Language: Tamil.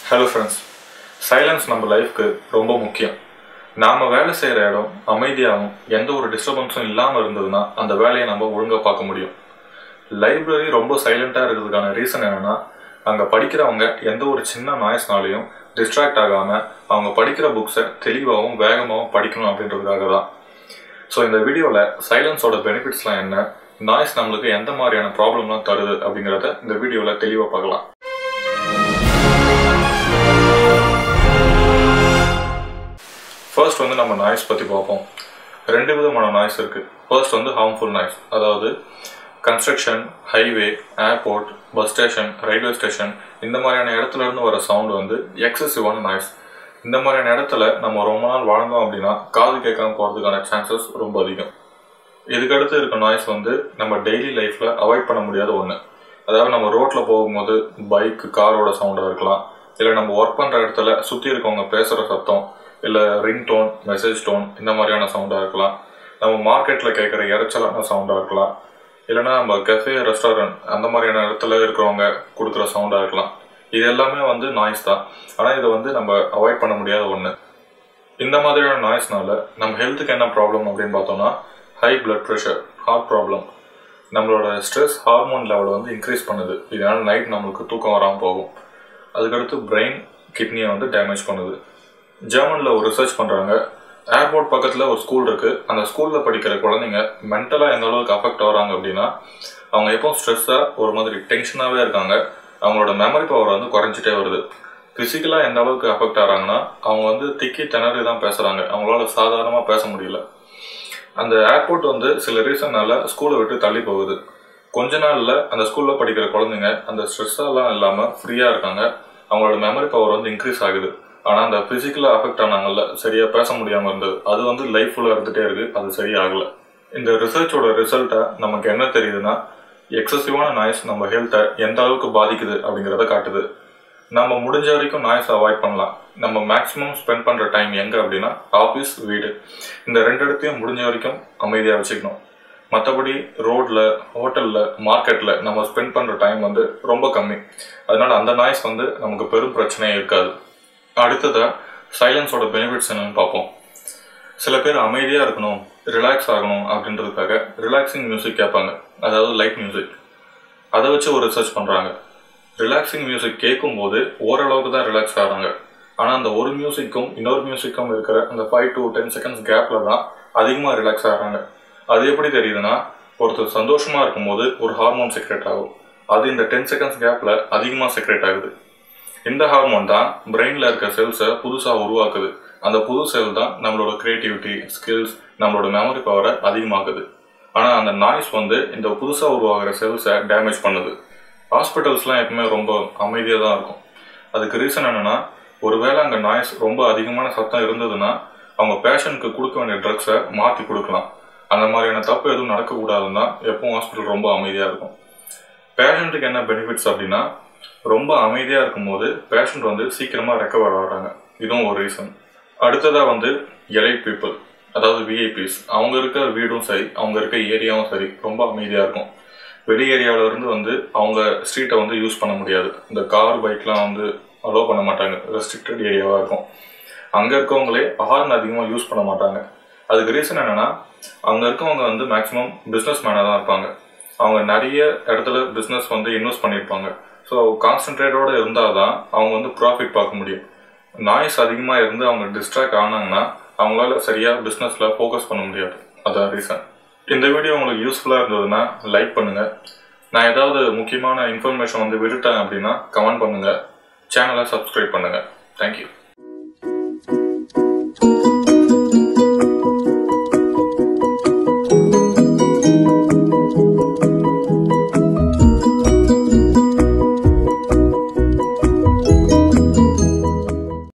ஹலோ ஃப்ரெண்ட்ஸ் சைலன்ஸ் நம்ம லைஃப்க்கு ரொம்ப முக்கியம் நாம் வேலை செய்கிற இடம் அமைதியாகவும் எந்த ஒரு டிஸ்டர்பன்ஸும் இல்லாமல் இருந்ததுன்னா அந்த வேலையை நம்ம ஒழுங்காக பார்க்க முடியும் லைப்ரரி ரொம்ப சைலண்ட்டாக இருக்கிறதுக்கான ரீசன் என்னென்னா அங்கே படிக்கிறவங்க எந்த ஒரு சின்ன நாய்ஸ்னாலையும் டிஸ்ட்ராக்ட் ஆகாமல் அவங்க படிக்கிற புக்ஸை தெளிவாகவும் வேகமாகவும் படிக்கணும் அப்படின்றதுக்காக தான் ஸோ இந்த வீடியோவில் சைலன்ஸோட பெனிஃபிட்ஸ்லாம் என்ன நாய்ஸ் நம்மளுக்கு எந்த மாதிரியான ப்ராப்ளம்லாம் தருது அப்படிங்கிறத இந்த வீடியோவில் தெளிவாக பார்க்கலாம் ஃபர்ஸ்ட் வந்து நம்ம நாய்ஸ் பற்றி பார்ப்போம் ரெண்டு விதமான நாய்ஸ் இருக்குது ஃபர்ஸ்ட் வந்து ஹார்ம்ஃபுல் நாய்ஸ் அதாவது construction highway airport bus station railway station இந்த மாதிரியான இடத்துல இருந்து வர சவுண்ட் வந்து எக்ஸசிவான நாய்ஸ் இந்த மாதிரியான இடத்துல நம்ம ரொம்ப நாள் வாழ்ந்தோம் அப்படின்னா காது கேட்காம போகிறதுக்கான சான்சஸ் ரொம்ப அதிகம் இதுக்கடுத்து இருக்க நாய்ஸ் வந்து நம்ம டெய்லி லைஃப்பில் அவாய்ட் பண்ண முடியாத ஒன்று அதாவது நம்ம ரோட்டில் போகும்போது பைக் காரோட சவுண்டாக இருக்கலாம் இல்லை நம்ம ஒர்க் பண்ணுற இடத்துல சுற்றி இருக்கவங்க பேசுகிற சத்தம் இல்லை ரிங் டோன் மெசேஜ் டோன் இந்த மாதிரியான சவுண்டாக இருக்கலாம் நம்ம மார்க்கெட்டில் கேட்குற இறைச்சலான சவுண்டாக இருக்கலாம் இல்லைன்னா நம்ம கஃபே ரெஸ்டாரண்ட் அந்த மாதிரியான இடத்துல இருக்கிறவங்க கொடுக்குற சவுண்டாக இருக்கலாம் இது எல்லாமே வந்து நாய்ஸ் தான் ஆனால் இதை வந்து நம்ம அவாய்ட் பண்ண முடியாத ஒன்று இந்த மாதிரியான நாய்ஸ்னால நம்ம ஹெல்த்துக்கு என்ன ப்ராப்ளம் அப்படின்னு பார்த்தோம்னா high blood pressure heart problem நம்மளோட ஸ்ட்ரெஸ் ஹார்மோன் லெவலை வந்து இன்க்ரீஸ் பண்ணுது இதனால் நைட் நம்மளுக்கு தூக்கம் வராமல் போகும் அதுக்கடுத்து பிரெயின் கிட்னியை வந்து டேமேஜ் பண்ணுது ஜெர்மனில் ஒரு ரிசர்ச் பண்ணுறாங்க ஏர்போர்ட் பக்கத்தில் ஒரு ஸ்கூல் இருக்குது அந்த ஸ்கூலில் படிக்கிற குழந்தைங்க மென்டலாக எந்த அளவுக்கு அஃபெக்ட் ஆகிறாங்க அப்படின்னா அவங்க எப்போ ஸ்ட்ரெஸ்ஸாக ஒரு மாதிரி டென்ஷனாகவே இருக்காங்க அவங்களோட மெமரி பவர் வந்து குறைஞ்சிட்டே வருது ஃபிசிக்கலாக எந்த அளவுக்கு அஃபெக்ட் ஆகிறாங்கன்னா அவங்க வந்து திக்கி திணறி தான் பேசுகிறாங்க அவங்களால சாதாரணமாக பேச முடியல அந்த ஏர்போர்ட் வந்து சில ரீசன்னால ஸ்கூலை விட்டு தள்ளி போகுது கொஞ்ச நாளில் அந்த ஸ்கூலில் படிக்கிற குழந்தைங்க அந்த ஸ்ட்ரெஸ்ஸெல்லாம் இல்லாமல் ஃப்ரீயாக இருக்காங்க அவங்களோட மெமரி பவர் வந்து இன்க்ரீஸ் ஆகுது ஆனால் அந்த ஃபிசிக்கலாக அஃபெக்ட் ஆனாங்கல்ல சரியாக பேச முடியாமல் இருந்தது அது வந்து லைஃப் ஃபுல்லாக இருந்துகிட்டே இருக்குது அது சரியாகலை இந்த ரிசர்ச்சோட ரிசல்ட்டை நமக்கு என்ன தெரியுதுன்னா எக்ஸசிவான நாய்ஸ் நம்ம ஹெல்த்தை எந்த அளவுக்கு பாதிக்குது அப்படிங்கிறத காட்டுது நம்ம முடிஞ்ச வரைக்கும் நாய்ஸ் அவாய்ட் பண்ணலாம் நம்ம மேக்ஸிமம் ஸ்பெண்ட் பண்ணுற டைம் எங்கே அப்படின்னா ஆஃபீஸ் வீடு இந்த ரெண்டு இடத்தையும் முடிஞ்ச வரைக்கும் அமைதியாக வச்சுக்கணும் மற்றபடி ரோட்டில் ஹோட்டலில் மார்க்கெட்டில் நம்ம ஸ்பெண்ட் பண்ணுற டைம் வந்து ரொம்ப கம்மி அதனால் அந்த நாய்ஸ் வந்து நமக்கு பெரும் பிரச்சனையே இருக்காது அடுத்ததாக சைலன்ஸோட பெனிஃபிட்ஸ் என்னன்னு பார்ப்போம் சில பேர் அமைதியாக இருக்கணும் ரிலாக்ஸ் ஆகணும் அப்படின்றதுக்காக ரிலாக்ஸிங் மியூசிக் கேட்பாங்க அதாவது லைட் மியூசிக் அதை வச்சு ஒரு ரிசர்ச் பண்ணுறாங்க ரிலாக்ஸிங் மியூசிக் கேட்கும்போது ஓரளவுக்கு தான் ரிலாக்ஸ் ஆகிறாங்க ஆனால் அந்த ஒரு மியூசிக்கும் இன்னொரு மியூசிக்கும் இருக்கிற அந்த ஃபைவ் டு டென் செகண்ட்ஸ் கேப்பில் தான் அதிகமாக ரிலாக்ஸ் ஆகிறாங்க அது எப்படி தெரியுதுன்னா ஒருத்தர் சந்தோஷமாக இருக்கும்போது ஒரு ஹார்மோன் செக்ரேட் ஆகும் அது இந்த டென் செகண்ட்ஸ் கேப்பில் அதிகமாக செக்ரேட் ஆகுது இந்த ஹார்மோன் தான் பிரெயினில் இருக்க செல்ஸை புதுசாக உருவாக்குது அந்த புது செல் தான் நம்மளோட க்ரியேட்டிவிட்டி ஸ்கில்ஸ் நம்மளோட மெமரி பவரை அதிகமாக்குது ஆனால் அந்த நாய்ஸ் வந்து இந்த புதுசாக உருவாகிற செல்ஸை டேமேஜ் பண்ணுது ஹாஸ்பிட்டல்ஸ்லாம் எப்பவுமே ரொம்ப அமைதியாக தான் இருக்கும் அதுக்கு ரீசன் என்னென்னா ஒருவேளை அங்கே நாய்ஸ் ரொம்ப அதிகமான சத்தம் இருந்ததுன்னா அவங்க பேஷண்ட்க்கு கொடுக்க வேண்டிய ட்ரக்ஸை மாற்றி கொடுக்கலாம் அந்த மாதிரியான தப்பு எதுவும் நடக்கக்கூடாதுன்னா எப்பவும் ஹாஸ்பிட்டல் ரொம்ப அமைதியாக இருக்கும் பேஷண்ட்டுக்கு என்ன பெனிஃபிட்ஸ் அப்படின்னா ரொம்ப அமைதியாக இருக்கும்போது பேஷண்ட் வந்து சீக்கிரமாக ரெக்கவர் ஆகிறாங்க இதுவும் ஒரு ரீசன் அடுத்ததாக வந்து எலைட் பீப்புள் அதாவது விஐபிஸ் அவங்க இருக்க வீடும் சரி அவங்க இருக்க ஏரியாவும் சரி ரொம்ப அமைதியாக இருக்கும் வெளி ஏரியாவிலேருந்து வந்து அவங்க ஸ்ட்ரீட்டை வந்து யூஸ் பண்ண முடியாது இந்த கார் பைக்லாம் வந்து அலோவ் பண்ண மாட்டாங்க ரெஸ்ட்ரிக்டட் ஏரியாவாக இருக்கும் அங்கே இருக்கவங்களே ஹார்ன் அதிகமாக யூஸ் பண்ண மாட்டாங்க அதுக்கு ரீசன் என்னென்னா அங்கே இருக்கவங்க வந்து மேக்ஸிமம் பிஸ்னஸ் மேனாக தான் இருப்பாங்க அவங்க நிறைய இடத்துல பிஸ்னஸ் வந்து இன்வெஸ்ட் பண்ணியிருப்பாங்க ஸோ கான்சன்ட்ரேட்டோடு இருந்தால் தான் அவங்க வந்து ப்ராஃபிட் பார்க்க முடியும் நாய்ஸ் அதிகமாக இருந்து அவங்க டிஸ்ட்ராக்ட் ஆனாங்கன்னா அவங்களால சரியாக பிஸ்னஸில் ஃபோக்கஸ் பண்ண முடியாது அதான் ரீசன் இந்த வீடியோ உங்களுக்கு யூஸ்ஃபுல்லாக இருந்ததுன்னா லைக் பண்ணுங்கள் நான் ஏதாவது முக்கியமான இன்ஃபர்மேஷன் வந்து விட்டுட்டேன் அப்படின்னா கமெண்ட் பண்ணுங்கள் சேனலை சப்ஸ்கிரைப் பண்ணுங்கள் தேங்க்யூ